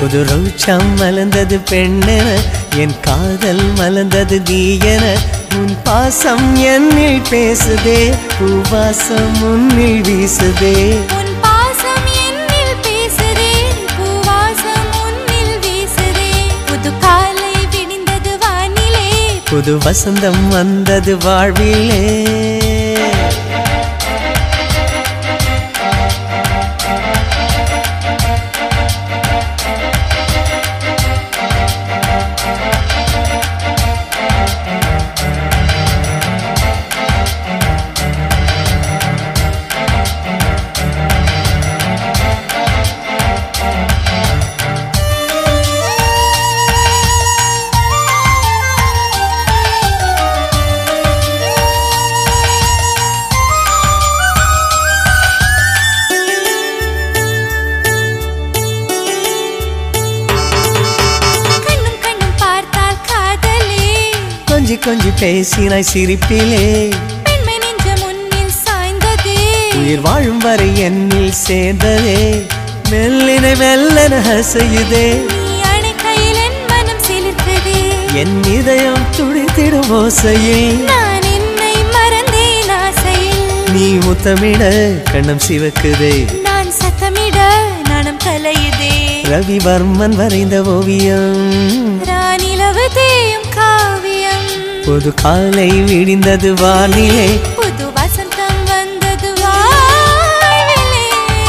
புது ரோச்சம் மலர்ந்தது பெண்ணென என் காதல் மலர்ந்தது நீ என உன் பாசம் என்னில் பேசுதே பூவாசம் உன்னில் வீசுதே உன் பாசம் என்னில் பேசுதே பூவாசம் உன்னில் வீசுதே புது காலை விடிந்தது வானிலே புது வசந்தம் வந்தது வாழ்விலே கண்ணும் கண்ணும் பார்த்தால் காதலே கொஞ்சி கொஞ்சி பேசினாய் சிரிப்பிலே பெண்மை நெஞ்சம் முன்னில் சாய்ந்ததே உயிர் வாழும் வரை என்னில் சேர்ந்ததே மெல்லினை மெல்லன ஹசையுதே நீ அணைக்கையில் என் மனம் சிலிர்த்ததே என் இதயம் துடித்திடும் ஓசையில் நான் என்னை மறந்தேன் ஆசையில் நீ முத்தமிட கண்ணம் சிவக்குதே நான் சத்தமிட நாணம் கலையுதே ரவிவர்மன் வரைந்த ஓவியம் ராணிலவு தேயும் காவியம் புது காலை விடிந்தது வானிலே புது வசந்தம் வந்தது வாழ்விலே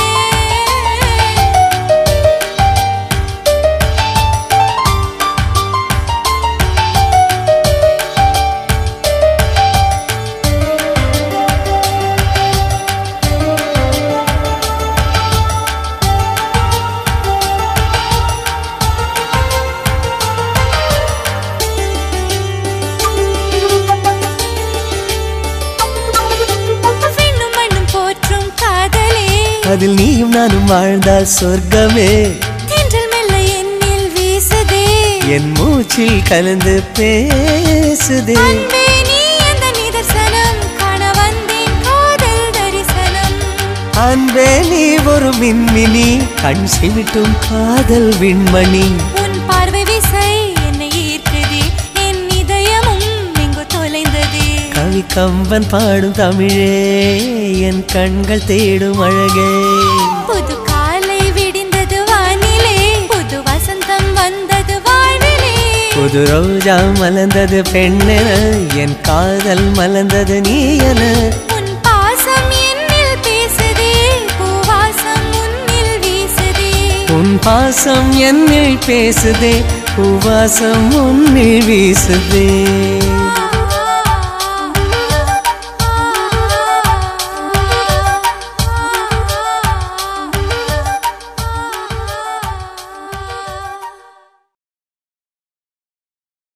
விண்ணும் மண்ணும் போற்றும் காதலே அதில் நீயும் நானும் வாழ்ந்தால் சொர்க்கமே தென்றல் மெல்ல என்னில் வீசுதே என் மூச்சில் கலந்து பேசுதே அன்பே நீ அந்த நிதர்சனம் காண வந்தேன் காதல் தரிசனம் அன்பே நீ ஒரு மின்மினி கண் சிமிட்டும் காதல் விண்மணி உன் பார்வை விசை என்னை ஈர்க்குதே என் இதயமும் எங்கோ தொலைந்ததே கவி கம்பன் பாடும் தமிழே என் கண்கள் தேடும் அழகே புது காலை விடிந்தது வானிலே புது வசந்தம் வந்தது வாழ்விலே புது ரோஜா மலர்ந்தது பெண்ணென என் காதல் மலர்ந்தது நீ என உன் பாசம் என்னில் பேசுதே பூவாசம் உன்னில் வீசுதே உன் பாசம் என்னில் பேசுதே பூவாசம் உன்னில் வீசுதே